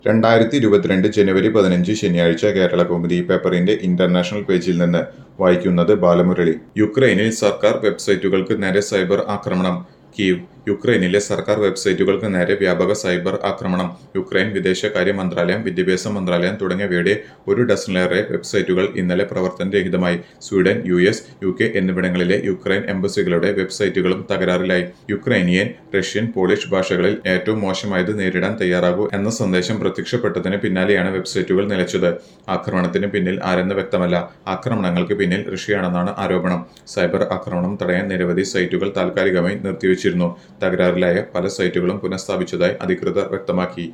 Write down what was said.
രണ്ടായിരത്തി ഇരുപത്തിരണ്ട് ജനുവരി പതിനഞ്ച് ശനിയാഴ്ച കേരള കൗമുദി പേപ്പറിന്റെ ഇന്റർനാഷണൽ പേജിൽ നിന്ന് വായിക്കുന്നത് ബാലമുരളി യുക്രൈനിൽ സർക്കാർ വെബ്സൈറ്റുകൾക്ക് നേരെ സൈബർ ആക്രമണം കീവ് യുക്രൈനിലെ സർക്കാർ വെബ്സൈറ്റുകൾക്ക് നേരെ വ്യാപക സൈബർ ആക്രമണം യുക്രൈൻ വിദേശകാര്യ മന്ത്രാലയം വിദ്യാഭ്യാസ മന്ത്രാലയം തുടങ്ങിയവയുടെ ഒരു ഡസനിലേറെ വെബ്സൈറ്റുകൾ ഇന്നലെ പ്രവർത്തനരഹിതമായി Sweden U S U K എന്നിവിടങ്ങളിലെ യുക്രൈൻ എംബസികളുടെ വെബ്സൈറ്റുകളും തകരാറിലായി യുക്രൈനിയൻ റഷ്യൻ പോളിഷ് ഭാഷകളിൽ ഏറ്റവും മോശമായത് നേരിടാൻ തയ്യാറാകൂ എന്ന സന്ദേശം പ്രത്യക്ഷപ്പെട്ടതിന് പിന്നാലെയാണ് വെബ്സൈറ്റുകൾ നിലച്ചത് ആക്രമണത്തിന് പിന്നിൽ ആരെന്ന് വ്യക്തമല്ല ആക്രമണങ്ങൾക്ക് പിന്നിൽ റഷ്യയാണെന്നാണ് ആരോപണം സൈബർ ആക്രമണം തടയാൻ നിരവധി സൈറ്റുകൾ താൽക്കാലികമായി നിർത്തിവച്ചിരുന്നു തകരാറിലായ പല സൈറ്റുകളും പുനഃസ്ഥാപിച്ചതായി അധികൃതർ വ്യക്തമാക്കി